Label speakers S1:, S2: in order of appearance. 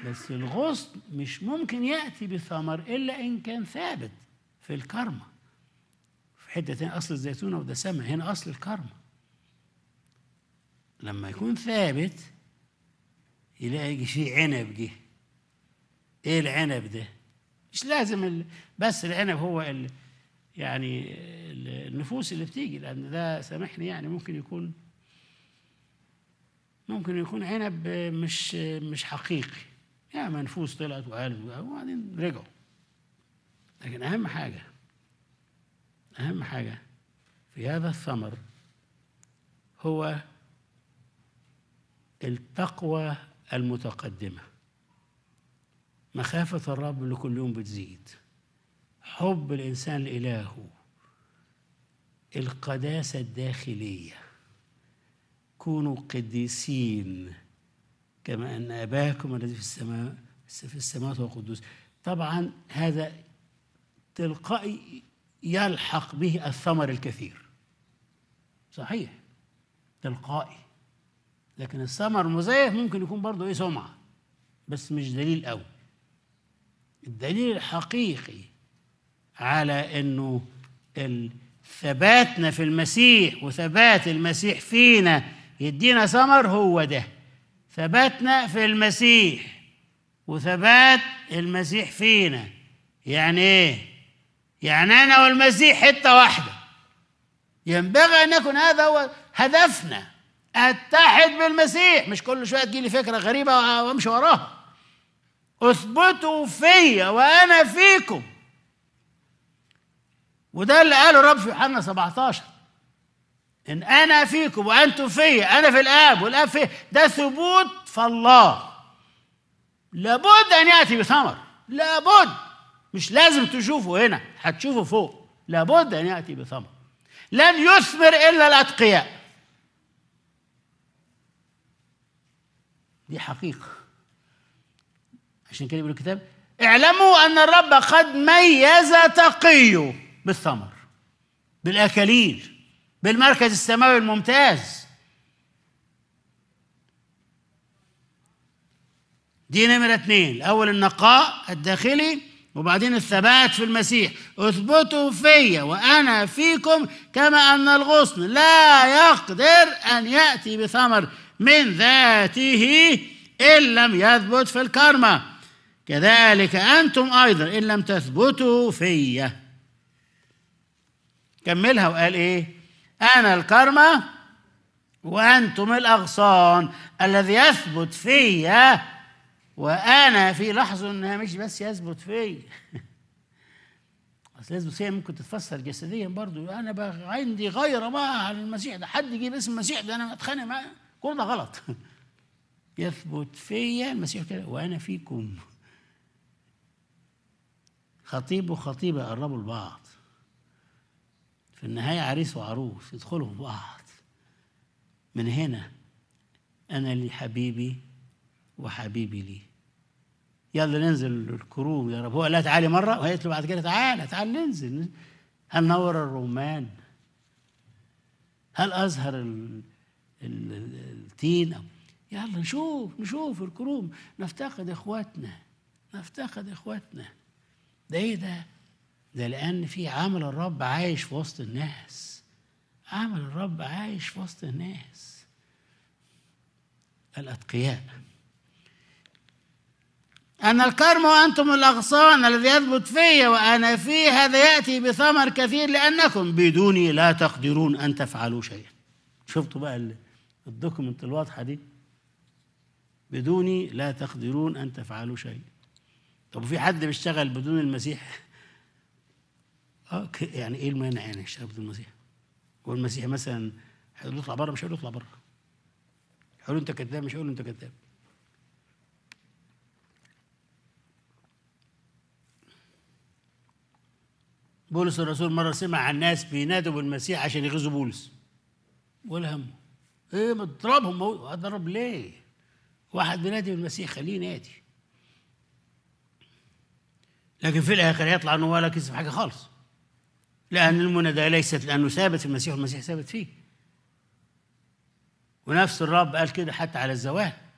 S1: بس الغصن مش ممكن يأتي بثمر إلا إن كان ثابت في الكرمة في حتة تانية أصل الزيتونة ودسمة هنا أصل الكرمة لما يكون ثابت يلاقي يجي فيه عنب جه ايه العنب ده مش لازم ال... بس العنب هو ال... يعني ال- النفوس اللي بتيجي لان ده سامحني يعني ممكن يكون ممكن يكون عنب مش مش حقيقي يعني منفوس طلعت وقالت وبعدين رجعوا لكن اهم حاجه اهم حاجه في هذا الثمر هو التقوى المتقدمه مخافة الرب اللي كل يوم بتزيد حب الإنسان لإلهه القداسة الداخلية كونوا قديسين كما أن أباكم الذي في السماء في السماوات هو قدوس طبعا هذا تلقائي يلحق به الثمر الكثير صحيح تلقائي لكن الثمر المزيف ممكن يكون برضه ايه سمعه بس مش دليل قوي الدليل الحقيقي على انه ال- ثباتنا في المسيح وثبات المسيح فينا يدينا ثمر هو ده ثباتنا في المسيح وثبات المسيح فينا يعني ايه يعني انا والمسيح حته واحده ينبغي ان يكون هذا هو هدفنا اتحد بالمسيح مش كل شويه تجيلي فكره غريبه وامشي وراها اثبتوا فيا وانا فيكم وده اللي قاله الرب في يوحنا 17 ان انا فيكم وانتم فيا انا في الاب والاب فيا ده ثبوت في الله لابد ان ياتي بثمر لابد مش لازم تشوفه هنا هتشوفه فوق لابد ان ياتي بثمر لن يثمر الا الاتقياء دي حقيقه عشان كده بيقول الكتاب اعلموا ان الرب قد ميز تقيه بالثمر بالاكاليل بالمركز السماوي الممتاز دي نمرة اتنين الأول النقاء الداخلي وبعدين الثبات في المسيح اثبتوا فيا وأنا فيكم كما أن الغصن لا يقدر أن يأتي بثمر من ذاته إن لم يثبت في الكرمة كذلك أنتم أيضا إن لم تثبتوا فيا كملها وقال إيه أنا الكرمة وأنتم الأغصان الذي يثبت فيا وأنا في لحظة إنها مش بس يثبت فيا أصل يثبت فيا ممكن تتفسر جسديا برضو أنا بقى عندي غيرة بقى على المسيح ده حد يجيب اسم المسيح ده أنا أتخانق معاه كل ده غلط يثبت فيا المسيح كده وأنا فيكم خطيب وخطيبة يقربوا لبعض في النهاية عريس وعروس يدخلوا في بعض من هنا أنا لي حبيبي وحبيبي لي يلا ننزل الكروب يا رب هو لا تعالي مرة وهي له بعد كده تعالى تعال ننزل هل نور الرمان هل أزهر ال... ال... ال- التين أو يلا نشوف نشوف الكروب نفتقد إخواتنا نفتقد إخواتنا ده إيه ده؟ ده لأن في عمل الرب عايش في وسط الناس عمل الرب عايش في وسط الناس الأتقياء أنا الكرم وأنتم الأغصان الذي يثبت في وأنا فيه هذا يأتي بثمر كثير لأنكم بدوني لا تقدرون أن تفعلوا شيئا شفتوا بقى ال- الدوكيمنت الواضحة دي بدوني لا تقدرون أن تفعلوا شيئا طب في حد بيشتغل بدون المسيح اه ك- يعني ايه المانع يعني يشتغل بدون المسيح هو المسيح مثلا هيقول له اطلع بره مش هيقول له اطلع بره هيقول له انت كذاب مش هيقول له انت كذاب بولس الرسول مرة سمع عن ناس بينادوا بالمسيح عشان يغيظوا بولس ولا همه ايه ما تضربهم مو- اضرب ليه؟ واحد بينادي بالمسيح خليه ينادي لكن في الاخر يطلع انه ولا كسب حاجه خالص لان المنادى ليست لانه ثابت في المسيح والمسيح ثابت فيه ونفس الرب قال كده حتى على الزواج